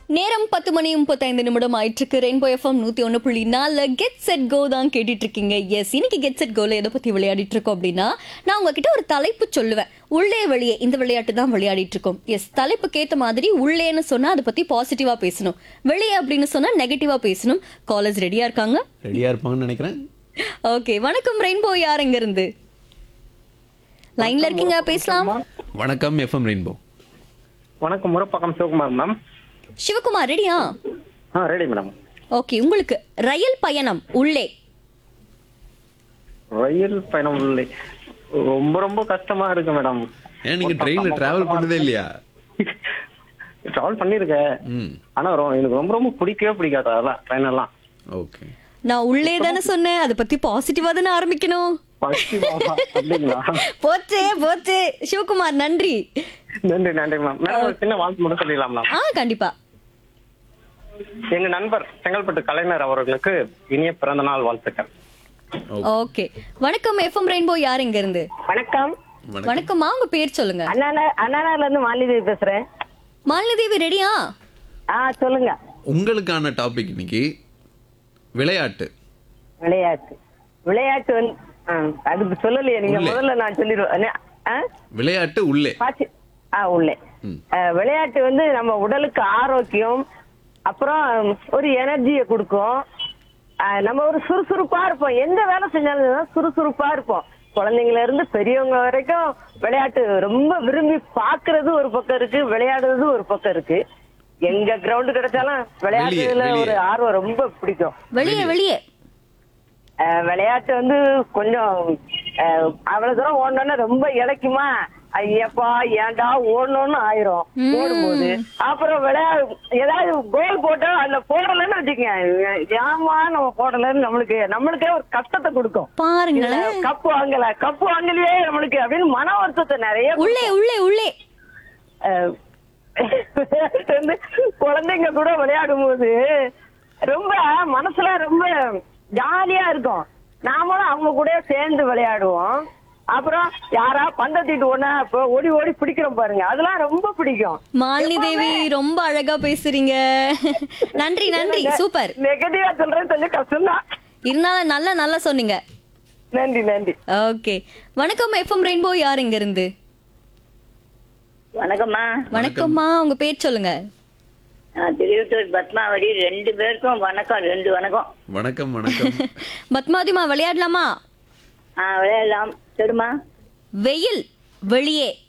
நேரம் பத்து மணி முப்பத்தைந்து நிமிடம் ஆயிட்டிருக்கு ரெயின்போ எஃப்எம் நூத்தி ஒன்று புள்ளி நாலு கெட் செட் கோ தான் கேட்டுட்டு இருக்கீங்க எஸ் இன்னைக்கு கெட் செட் கோல எதை பத்தி விளையாடிட்டு இருக்கோம் அப்படின்னா நான் உங்ககிட்ட ஒரு தலைப்பு சொல்லுவேன் உள்ளே வெளியே இந்த விளையாட்டு தான் விளையாடிட்டு இருக்கோம் எஸ் தலைப்புக்கு ஏத்த மாதிரி உள்ளேன்னு சொன்னா அதை பத்தி பாசிட்டிவா பேசணும் வெளியே அப்படின்னு சொன்னா நெகட்டிவா பேசணும் காலேஜ் ரெடியா இருக்காங்க ரெடியா இருப்பாங்கன்னு நினைக்கிறேன் ஓகே வணக்கம் ரெயின்போ யார் எங்க இருந்து லைன்ல இருக்கீங்க பேசலாம் வணக்கம் எஃப்எம் ரெயின்போ வணக்கம் முறப்பக்கம் சிவகுமார் மேம் சிவகுமார் ரெடியா ஆ ரெடி மேடம் ஓகே உங்களுக்கு ரயில் பயணம் உள்ளே ரயில் பயணம் இல்லை ரொம்ப ரொம்ப கஷ்டமா இருக்கு மேடம் ஏன் நீங்க ட்ரெயின்ல டிராவல் பண்ணதே இல்லையா டிராவல் பண்ணிருக்கேன் ம் ஆனா ரொ- எனக்கு ரொம்ப ரொம்ப பிடிக்கவே பிடிக்காது அதெல்லாம் ட்ரெயின் எல்லாம் ஓகே நான் உள்ளே தானே சொன்னேன் அதை பத்தி பாசிட்டிவா தானே ஆரம்பிக்கணும் Positive ஆ? அப்படிங்களா போச்சே போச்சே சிவகுமார் நன்றி நன்றி நன்றி மேம் மேடம் ஒரு சின்ன வாழ்த்து மட்டும் சொல்லிடலாம் மேம் ஆ கண்டிப்பா எங்க நண்பர் செங்கல்பட்டு கலைஞர் அவர்களுக்கு இனிய பிறந்த நாள் வாழ்த்துக்கள் ஓகே வணக்கம் எஃப்எம் ரெயின்போ யார் இங்க இருந்து வணக்கம் வணக்கம்மா உங்க பேர் சொல்லுங்க அண்ணா அண்ணாநகர்ல இருந்து மாலிதேவி பேசுறேன் மாலினி ரெடியா ஆ சொல்லுங்க உங்களுக்கான டாபிக் இன்னைக்கு விளையாட்டு விளையாட்டு விளையாட்டு வந்து ஆ, அதுக்கு சொல்லலையே நீங்க உள்ளே. முதல்ல நான் சொல்லிடுவேன் அண்ணா, ஆ? விளையாட்டு உள்ளே பாச்சு ஆ உள்ளே ம். ஆ, விளையாட்டு வந்து நம்ம உடலுக்கு ஆரோக்கியம் அப்புறம் ஒரு எனர்ஜியை கொடுக்கும் ஆ, நம்ம ஒரு சுறுசுறுப்பா இருப்போம் எந்த வேலை செஞ்சாலும் சுறுசுறுப்பா இருப்போம் குழந்தைங்கள இருந்து பெரியவங்க வரைக்கும் விளையாட்டு ரொம்ப விரும்பி பாக்குறது ஒரு பக்கம் இருக்கு விளையாடுறது ஒரு பக்கம் இருக்கு எங்க கிரவுண்ட் கிடைச்சாலும் விளையாடுறதுல வெளியே. ஒரு ஆர்வம் ரொம்ப பிடிக்கும் வெளியே வெளியே அஹ் விளையாட்டு வந்து கொஞ்சம் அஹ் அவ்வளவு தூரம் ஓடணும்னா ரொம்ப இழைக்குமா ஐயப்பா ஏன்டா ஓடணும்னு ஆயிரும் ம். ஓடும்போது அப்புறம் விளையா ஏதாவது கோல் போட்டா அதுல போடலன்னு வச்சுக்கங்க ஏமா நம்ம போடலன்னு நம்மளுக்கு நம்மளுக்கே ஒரு கஷ்டத்தை கொடுக்கும் பாருங்களேன் கப்பு வாங்கல கப்பு வாங்கலையே நம்மளுக்கு அப்படின்னு மன வருத்தத்தை நிறைய உள்ளே உள்ளே உள்ளே அஹ் வந்து குழந்தைங்க கூட விளையாடும் போது ரொம்ப மனசுல ரொம்ப ஜாலியா இருக்கும் நாமளும் அவங்க கூட சேர்ந்து விளையாடுவோம் அப்புறம் யாரா பந்த தீட்டு ஒண்ணா இப்ப ஓடி ஓடி பிடிக்கிறோம் பாருங்க அதெல்லாம் ரொம்ப பிடிக்கும் மாலினி தேவி ரொம்ப அழகா பேசுறீங்க நன்றி நன்றி சூப்பர் நெகட்டிவா சொல்றது கொஞ்சம் கஷ்டம்தான் இருந்தாலும் நல்லா நல்லா சொன்னீங்க நன்றி நன்றி ஓகே வணக்கம் எஃப்எம் ரெயின்போ யார் இங்க இருந்து வணக்கம்மா வணக்கம்மா உங்க பேர் சொல்லுங்க நான் திருவிட்டூர் பத்மாவதி ரெண்டு பேருக்கும் வணக்கம் ரெண்டு வணக்கம் வணக்கம் வணக்கம் பத்மாவதிமா விளையாடலாமா ஆ விளையாடலாம் சொல்லுமா வெயில் வெளியே